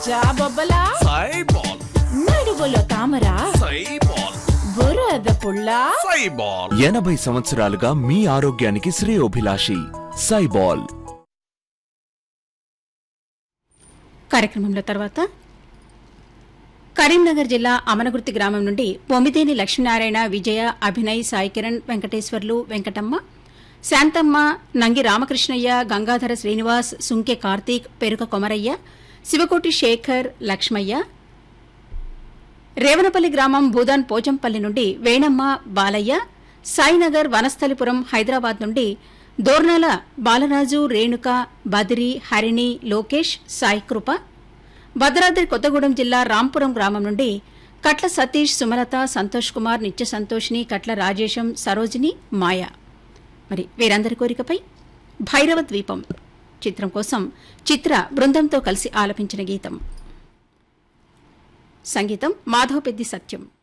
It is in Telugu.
జాబొబ్బలా సైబాల్ నడువులో తామర సైబాల్ బురద పుల్ల సైబాల్ ఎనభై సంవత్సరాలుగా మీ ఆరోగ్యానికి శ్రేయోభిలాషి సైబాల్ కార్యక్రమంలో తర్వాత కరీంనగర్ జిల్లా అమనగుర్తి గ్రామం నుండి పొమిదేని లక్ష్మీనారాయణ విజయ అభినయ్ సాయి కిరణ్ వెంకటేశ్వర్లు వెంకటమ్మ శాంతమ్మ నంగి రామకృష్ణయ్య గంగాధర శ్రీనివాస్ సుంకె కార్తీక్ పెరుక కొమరయ్య శివకోటి శేఖర్ లక్ష్మయ్య రేవనపల్లి గ్రామం భూదాన్ పోచంపల్లి నుండి వేణమ్మ బాలయ్య సాయినగర్ వనస్థలిపురం హైదరాబాద్ నుండి దోర్నాల బాలరాజు రేణుక బదిరి హరిణి లోకేష్ సాయికృప భద్రాద్రి కొత్తగూడెం జిల్లా రాంపురం గ్రామం నుండి కట్ల సతీష్ సుమలత సంతోష్ కుమార్ నిత్య సంతోషిని కట్ల రాజేశం సరోజిని మాయ మరి వీరందరి కోరికపై భైరవ ద్వీపం చిత్రం కోసం చిత్ర బృందంతో కలిసి ఆలపించిన గీతం సంగీతం మాధవపెద్ది సత్యం